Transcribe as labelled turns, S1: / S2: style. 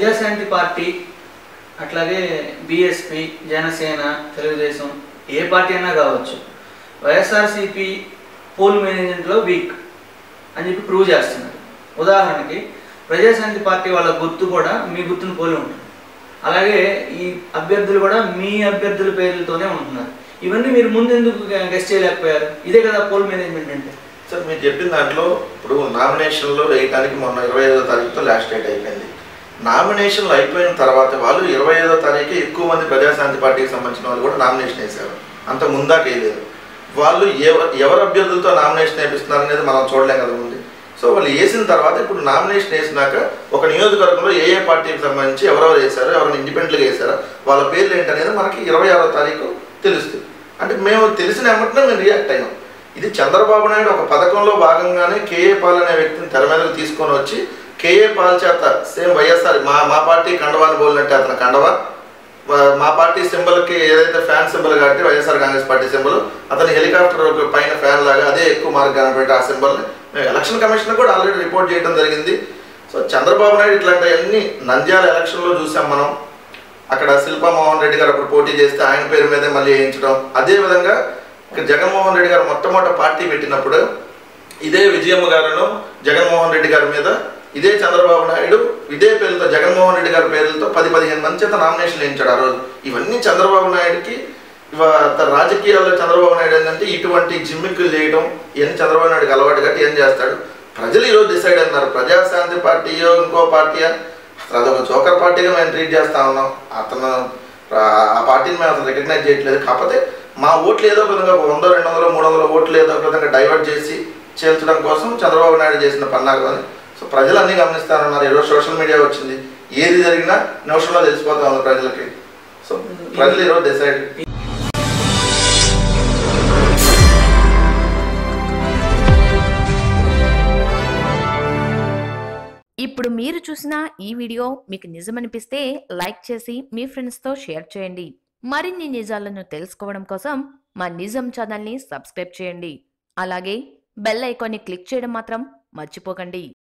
S1: Praja Shanti party అట్లాగే BSP Janasena Telugu Desam ఏ party అయినా కావచ్చు వైఎస్ఆర్సీపీ పోల్ మేనేజ్మెంట్లో వీక్ అని చెప్పి ప్రూవ్ చేస్తున్నారు ఉదాహరణకి ప్రజాశాంతి పార్టీ వాళ్ళ గుర్తు కూడా మీ గుర్తును పోలి ఉంటుంది అలాగే ఈ అభ్యర్థులు కూడా మీ అభ్యర్థుల పేర్లతోనే ఉంటున్నారు ఇవన్నీ మీరు ముందు ఎందుకు గెస్ట్ చేయలేకపోయారు ఇదే కదా పోల్ మేనేజ్మెంట్ అంటే
S2: సార్ మీరు చెప్పిన దాంట్లో ఇప్పుడు నామినేషన్లో వేయడానికి మొన్న ఇరవై ఐదో తారీఖుతో లాస్ట్ డేట్ అయిపోయింది నామినేషన్లు అయిపోయిన తర్వాత వాళ్ళు ఇరవై ఐదో తారీఖు ఎక్కువ మంది ప్రజాశాంతి పార్టీకి సంబంధించిన వాళ్ళు కూడా నామినేషన్ వేశారు అంత ముందాక వేయలేదు వాళ్ళు ఎవ- ఎవరు అభ్యర్థులతో నామినేషన్ వేపిస్తున్నారు అనేది మనం చూడలేం కదా ముందు సో వాళ్ళు వేసిన తర్వాత ఇప్పుడు నామినేషన్ వేసినాక ఒక నియోజకవర్గంలో ఏ ఏ పార్టీకి సంబంధించి ఎవరెవరు వేశారో ఎవరైనా ఇండిపెండెంట్గా వేశారో వాళ్ళ పేర్లు ఏంటనేది మనకి ఇరవై ఆరో తారీఖు తెలుస్తుంది అంటే మేము తెలిసిన వెంటనే మేము రియాక్ట్ అయ్యాం ఇది చంద్రబాబు నాయుడు ఒక పథకంలో భాగంగానే కేఏ పాల్ అనే వ్యక్తిని తెర మీదకు తీసుకొని వచ్చి కేఏ పాల్ చేత సేమ్ వైఎస్ఆర్ మా మా పార్టీ కండవాని బోలినట్టే అతను కండవా మా- మా పార్టీ సింబల్కి ఏదైతే ఫ్యాన్ సింబల్ కాబట్టి వైఎస్ఆర్ కాంగ్రెస్ పార్టీ సింబల్ అతని హెలికాప్టర్ పైన ఫ్యాన్ లాగా అదే ఎక్కువ మార్క్ కనబెట్టి ఆ సింబల్ని మేము ఎలక్షన్ కమిషన్ కూడా ఆల్రెడీ రిపోర్ట్ చేయడం జరిగింది సో చంద్రబాబు నాయుడు ఇట్లాంటివన్నీ నంద్యాల ఎలక్షన్లో చూసాం మనం అక్కడ శిల్పా మోహన్ రెడ్డి గారు అప్పుడు పోటీ చేస్తే ఆయన పేరు మీదే మళ్ళీ వేయించడం అదేవిధంగా ఇక్కడ జగన్మోహన్ రెడ్డి గారు మొట్టమొదటి పార్టీ పెట్టినప్పుడు ఇదే విజయమ్మ గారును జగన్మోహన్ రెడ్డి గారి మీద ఇదే చంద్రబాబు నాయుడు ఇదే పేరుతో జగన్మోహన్ రెడ్డి గారి పేర్లతో పది పదిహేను మంది చేత నామినేషన్ వేయించాడు ఆ రోజు ఇవన్నీ చంద్రబాబు నాయుడుకి ఇవా తన రాజకీయాల్లో చంద్రబాబు నాయుడు ఏంటంటే ఇటువంటి జిమ్మిక్కులు చేయడం ఇవన్నీ చంద్రబాబు నాయుడుకి అలవాటు కట్టి ఏం చేస్తాడు ప్రజలు ఈరోజు డిసైడ్ అన్నారు ప్రజాశాంతి పార్టీయో ఇంకో పార్టీయా అసలు అదొక జోకర్ పార్టీగా మేము ట్రీట్ చేస్తా ఉన్నాం అతను ఆ- ఆ పార్టీని మేము అసలు రికగ్నైజ్ చేయట్లేదు కాకపోతే మా ఓట్లు ఏదో ఒక విధంగా ఒక వంద రెండు వందలు మూడు వందల ఓట్లు ఏదో ఒక విధంగా డైవర్ట్ చేసి చేల్చడం కోసం చంద్రబాబు నాయుడు చేసిన పన్నాగం అని సో ప్రజలు అన్నీ గమనిస్తారన్నారు ఈరోజు సోషల్ మీడియా వచ్చింది ఏది జరిగినా నిమిషంలో తెలిసిపోతా ఉంది ప్రజలకి సో ప్రజలు ఈరోజు డిసైడ్
S3: ఇప్పుడు మీరు చూసిన ఈ వీడియో మీకు నిజమనిపిస్తే లైక్ చేసి మీ ఫ్రెండ్స్తో షేర్ చేయండి మరిన్ని నిజాలను తెలుసుకోవడం కోసం మా నిజం ఛానల్ని సబ్స్క్రైబ్ చేయండి అలాగే బెల్ ఐకాన్ని క్లిక్ చేయడం మాత్రం మర్చిపోకండి